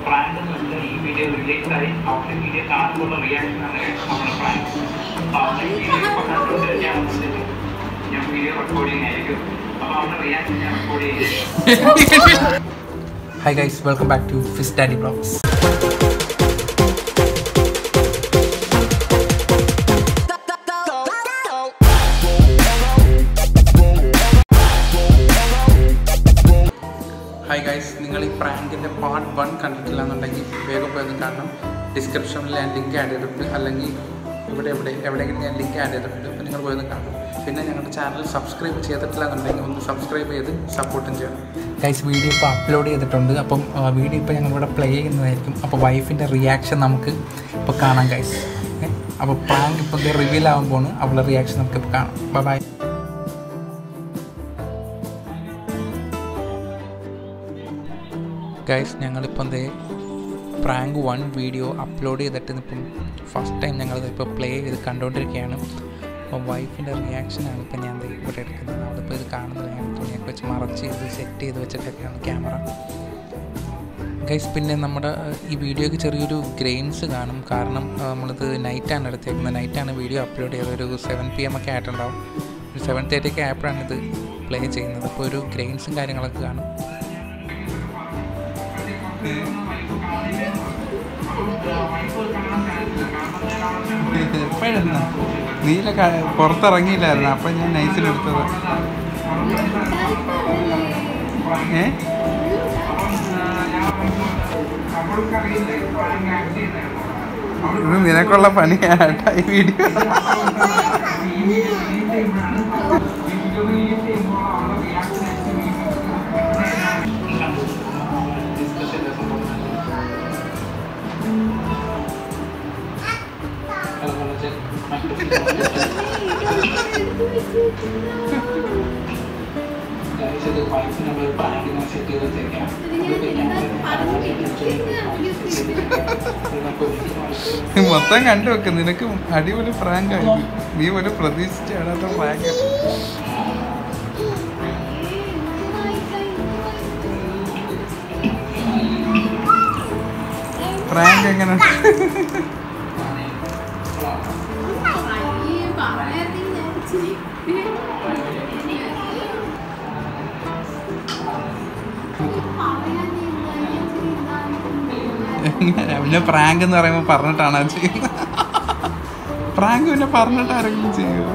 Prank എന്ന് വെച്ചാൽ ഈ വീഡിയോ റിലീസ് ആയി അവരുടെ വീഡിയോ കാണുമ്പോൾ റിയാക്ഷൻ ആണ് നമ്മുടെ പ്രാങ്ക് അപ്പൊ അവരുടെ വീഡിയോ ഇപ്പൊ കണ്ടുകൊണ്ടിരിക്കുകയാണെന്നുണ്ടെങ്കിൽ ഞാൻ വീഡിയോ റെക്കോർഡ് ചെയ്യുന്നതായിരിക്കും അപ്പൊ അവരുടെ റിയാക്ഷൻ ഞാൻ റെക്കോർഡ് ചെയ്യും hi guys welcome back to fish daddy vlogs hi guys നിങ്ങൾ ഈ പ്രാങ്കിൻ്റെ പാർട്ട് വൺ കണ്ടിട്ടില്ല എന്നുണ്ടെങ്കിൽ വേഗം പോയി ഒന്ന് കാണണം ഡിസ്ക്രിപ്ഷനിൽ ഞാൻ ലിങ്ക് ആഡ് ചെയ്തിട്ടുണ്ട് അല്ലെങ്കിൽ ഇവിടെ എവിടെ എവിടെയെങ്കിലും ഞാൻ ലിങ്ക് ആഡ് ചെയ്തിട്ടുണ്ട് അപ്പോൾ നിങ്ങൾ പോയി ഒന്ന് കാണണം പിന്നെ ഞങ്ങളുടെ ചാനൽ സബ്സ്ക്രൈബ് ചെയ്തിട്ടില്ല എന്നുണ്ടെങ്കിൽ ഒന്ന് സബ്സ്ക്രൈബ് ചെയ്ത് സപ്പോർട്ടും ചെയ്യണം ഗൈസ് വീഡിയോ ഇപ്പോൾ അപ്ലോഡ് ചെയ്തിട്ടുണ്ട് അപ്പം വീഡിയോ ഇപ്പോൾ ഞങ്ങളിവിടെ പ്ലേ ചെയ്യുന്നതായിരിക്കും അപ്പോൾ വൈഫിൻ്റെ റിയാക്ഷൻ നമുക്ക് ഇപ്പോൾ കാണാം ഗൈസ് അപ്പോൾ പ്രാങ്ക് ഇപ്പോൾ റിവീൽ ആകുമ്പോൾ അവളുടെ റിയാക്ഷൻ നമുക്കിപ്പോൾ കാണാം ബൈ ഗൈസ് ഞങ്ങളിപ്പം ദേ പ്രാങ്ക് വൺ വീഡിയോ അപ്ലോഡ് ചെയ്തിട്ട് ഇപ്പം ഫസ്റ്റ് ടൈം ഞങ്ങളിത് ഇപ്പോൾ പ്ലേ ചെയ്ത് കണ്ടുകൊണ്ടിരിക്കുകയാണ് അപ്പം വൈഫിൻ്റെ റിയാക്ഷനാണ് ഇപ്പം ഞാൻ ദേ ഇവിടെ എടുക്കുന്നത് അവളിപ്പോൾ ഇത് കാണുന്നത് ഞാൻ തുണിയൊക്കെ വെച്ച് മറച്ച് ചെയ്ത് സെറ്റ് ചെയ്ത് വെച്ചിട്ടൊക്കെയാണ് ക്യാമറ ഗൈസ് പിന്നെ നമ്മുടെ ഈ വീഡിയോയ്ക്ക് ചെറിയൊരു ഗ്രെയിൻസ് കാണും കാരണം ആ, നമ്മളിത് നൈറ്റാണ് എടുത്തേക്കുന്നത് നൈറ്റാണ് വീഡിയോ അപ്ലോഡ് ചെയ്തത് ഒരു സെവൻ പി എം ഒക്കെ ആയിട്ടുണ്ടാവും ഒരു സെവൻ തേർട്ടി ഒക്കെ ആയപ്പോഴാണ് ഇത് പ്ലേ ചെയ്യുന്നത് അപ്പോൾ ഒരു ഗ്രെയിൻസും കാര്യങ്ങളൊക്കെ കാണും എപ്പോഴായിരുന്നു നീല പുറത്തിറങ്ങിയില്ലായിരുന്നു അപ്പം ഞാൻ നൈസിലെടുത്തത് ഏ ഇത് നിനക്കുള്ള പണിയാട്ടാ ഈ വീഡിയോ നീ മൊത്തം കണ്ടു വെക്ക് നിനക്ക് അടിപൊളി പ്രാങ്ക് ആയി നീ ഒരു പ്രതീക്ഷിച്ച കാണാത്ത പ്രാങ്ക് പ്രാങ്ക് എങ്ങനെ എങ്ങനെ പിന്നെ പ്രാങ്ക് എന്ന് പറയുമ്പോൾ പറഞ്ഞിട്ടാണ് അത് ചെയ്യുന്നത് പ്രാങ്ക് പിന്നെ പറഞ്ഞിട്ട് ആരെങ്കിലും ചെയ്യുമോ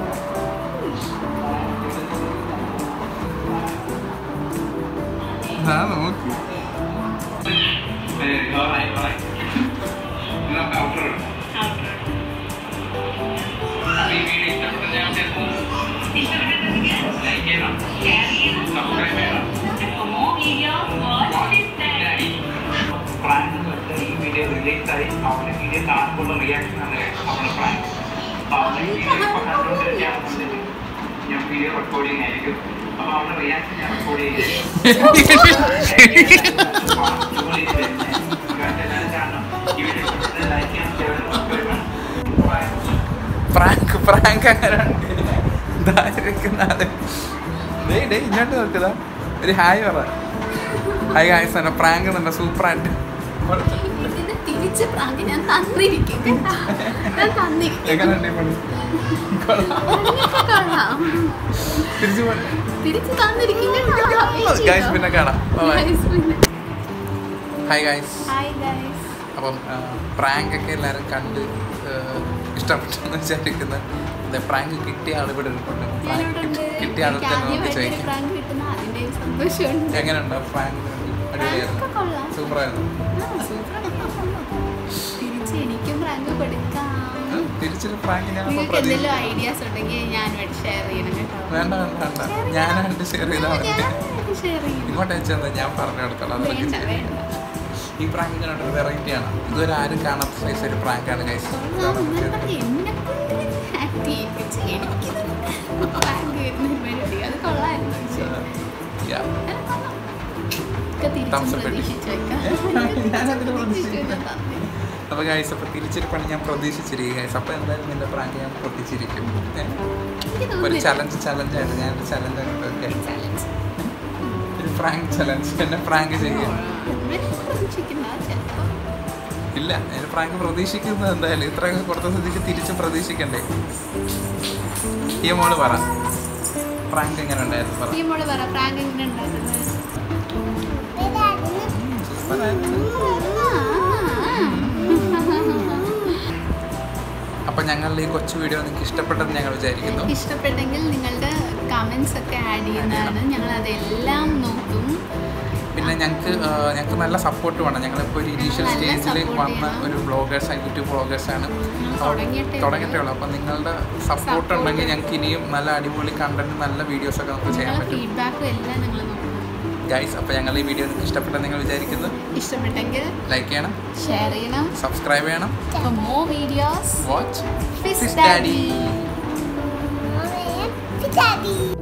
ആ നോക്ക് പ്രാങ്ക് എന്ന് വെച്ചാൽ ഈ വീഡിയോ റിലീസ് ആയി അവരുടെ വീഡിയോ കാണുമ്പോൾ റിയാക്ഷൻ ആണ് നമ്മുടെ പ്രാങ്ക് അപ്പൊ അവരുടെ വീഡിയോ ഇപ്പൊ കണ്ടുകൊണ്ടിരിക്കുകയാണെന്നുണ്ടെങ്കിൽ ഞാൻ വീഡിയോ റെക്കോർഡ് ചെയ്യുന്നതായിരിക്കും അപ്പൊ അവരുടെ റിയാക്ഷൻ ഞാൻ റെക്കോർഡ് ചെയ്യും പ്രാങ്ക് പ്രാങ്ക് അങ്ങനെ ഡേ ഡേ ഇങ്ങോട്ട് നോക്കതാ ഒരു ഹായ് പറ ഹായ് ഹായ് സന പ്രാങ്ക് തന്നെ സൂപ്പറായിട്ട് ഇതിന് തിരിച്ച് പ്രാങ്ക് ഞാൻ തന്നിരിക്കും കേട്ടാ ഞാൻ തന്നിരിക്കും എങ്ങനെയുണ്ട് പണി കൊള്ളാം. അതിനൊക്കെ കൊള്ളാം തിരിച്ചു തിരിച്ച് തന്നിരിക്കും കേട്ടാ ഗൈസ് പിന്നെ കാണാം Guys, പിന്നെ. Hi guys Hi guys. അപ്പം പ്രാങ്ക് ഒക്കെ എല്ലാവരും കണ്ട് ആ, ഇഷ്ടപ്പെട്ടെന്ന് വിചാരിക്കുന്ന പ്രാങ്ക് കിട്ടിയ ആൾ ഇവിടെ ഇരിപ്പുണ്ട് പ്രാങ്ക് ഞാനിവിടുണ്ട്. കിട്ടിയ ആൾ എനിക്ക് തന്നെ നമുക്ക് ആദ്യമായിട്ടൊരു ചോദിക്കാം prank കിട്ടുന്ന അതിന്റെ ഒരു സന്തോഷമുണ്ട്. എങ്ങനെയുണ്ടോ പ്രാങ്ക് അടിപൊളിയായിരുന്നു Prank ഒക്കെ കൊള്ളാം. സൂപ്പറായിരുന്നു ആ, super ആണ്. തിരിച്ച് എനിക്കും പ്രാങ്ക് കൊടുക്കാം തിരിച്ചൊരു പ്രാങ്ക് ഞാൻ നിങ്ങൾക്ക് എന്തെങ്കിലും ഐഡിയാസ് ഉണ്ടെങ്കിൽ ഞാനുമായിട്ട് ഷെയർ ചെയ്യണം കേട്ടോ വേണ്ട വേണ്ട വേണ്ട ഞാനായിട്ട് ഷെയർ ചെയ്താൽ മതി ഷെയർ ചെയ്യും ഇങ്ങോട്ട് അയച്ചാൽ ഞാൻ പറഞ്ഞു കൊടുത്തോളാം അതൊക്കെ വേണ്ട ചെയ്യാം. വേണ്ട ഈ പ്രാങ്ക് ഇങ്ങനെ വെറൈറ്റി ആണ് ഇതുവരെ ആരും കാണാത്ത സൈസ് ഒരു പ്രാങ്കാണ് ഗൈസ് കൊള്ളാം. എന്നാലും പറഞ്ഞ് എന്നെ കൊണ്ട് act ചെയ്യിപ്പിച്ച് എനിക്ക് prank വരുന്ന ഒരു പരിപാടി. അത് കൊള്ളായിരുന്നു പക്ഷേ. അത് കൊള്ളാം. ഒക്കെ തിരിച്ചും Thumbs up ഇട്ട്. പ്രതീക്ഷിച്ച് വെക്കാം. ഞാനതിന് പ്രതീക്ഷിച്ചില്ല. പ്രതീക്ഷിച്ച് തന്നെ. അപ്പോൾ ഗൈസ് അപ്പോൾ തിരിച്ചൊരു ഞാൻ പ്രതീക്ഷിച്ചിരിക്കും ഗൈസ് അപ്പോൾ എന്തായാലും നിന്റെ പ്രാങ്ക് ഞാൻ പൊട്ടിച്ചിരിക്കും ഏ? എനിക്ക് ഒരു തോന്നുന്നില്ല. ചലഞ്ച് ചലഞ്ചായിട്ട് ഞാനൊരു ചലഞ്ച് ഓക്കെ Challenge. ഒരു പ്രാങ്ക് ചലഞ്ച് എന്നെ പ്രാങ്ക് ചെയ്യാം അങ്ങനെ പ്രതീക്ഷിക്കണ്ട. ചിലപ്പം ഇല്ല ഞാൻ പ്രാങ്ക് പ്രതീക്ഷിക്കുന്നത് എന്തായാലും ഇത്രയൊക്കെ കൊടുത്ത സ്ഥിതിക്ക് തിരിച്ചും പ്രതീക്ഷിക്കണ്ടേ ഈ മോള് പറ പ്രാങ്ക് എങ്ങനെ ഉണ്ടായിരുന്നു പറ ഈ മോള് പറ പ്രാങ്ക് എങ്ങനെ ഉണ്ടാക്കുന്നത് സൂപ്പറായിരുന്നു. അപ്പൊ ഞങ്ങളുടെ ഈ കൊച്ചു വീഡിയോ നിങ്ങൾക്ക് ഇഷ്ടപ്പെട്ടെന്ന് ഞങ്ങൾ വിചാരിക്കുന്നു ഇഷ്ടപ്പെട്ടെങ്കിൽ നിങ്ങളുടെ കമൻസ് ഒക്കെ ആഡ് ചെയ്യുന്നതാണ് ഞങ്ങൾ അതെല്ലാം നോക്കും പിന്നെ ഞങ്ങൾക്ക് ഞങ്ങൾക്ക് നല്ല സപ്പോർട്ട് വേണം ഞങ്ങളിപ്പോൾ ഒരു ഇനീഷ്യൽ നല്ല സ്റ്റേജിൽ support വന്ന ചെയ്യണം. ഒരു ബ്ലോഗേഴ്സ് യൂട്യൂബ് ബ്ലോഗേഴ്സാണ് തുടങ്ങിയിട്ടേ ഉള്ളൂ. തുടങ്ങിയിട്ടേ ഉള്ളൂ അപ്പം നിങ്ങളുടെ സപ്പോർട്ട് Support. ഉണ്ടെങ്കിൽ ഞങ്ങൾക്ക് ഇനിയും നല്ല അടിപൊളി കണ്ടന്റ് നല്ല വീഡിയോസ് ഒക്കെ നമുക്ക് ചെയ്യാൻ നിങ്ങളുടെ പറ്റും ഫീഡ്ബാക്കും എല്ലാം ഞങ്ങൾ നോക്കും ഗൈസ് അപ്പോൾ ഞങ്ങൾ ഈ വീഡിയോ നിങ്ങൾക്ക് ഇഷ്ടപ്പെട്ടെന്ന് നിങ്ങൾ വിചാരിക്കുന്നു ഇഷ്ടപ്പെട്ടെങ്കിൽ ലൈക്ക് ചെയ്യണം ഷെയർ ചെയ്യണം സബ്സ്ക്രൈബ് ചെയ്യണം For more videos, watch Fish fish Daddy. Daddy Daddy.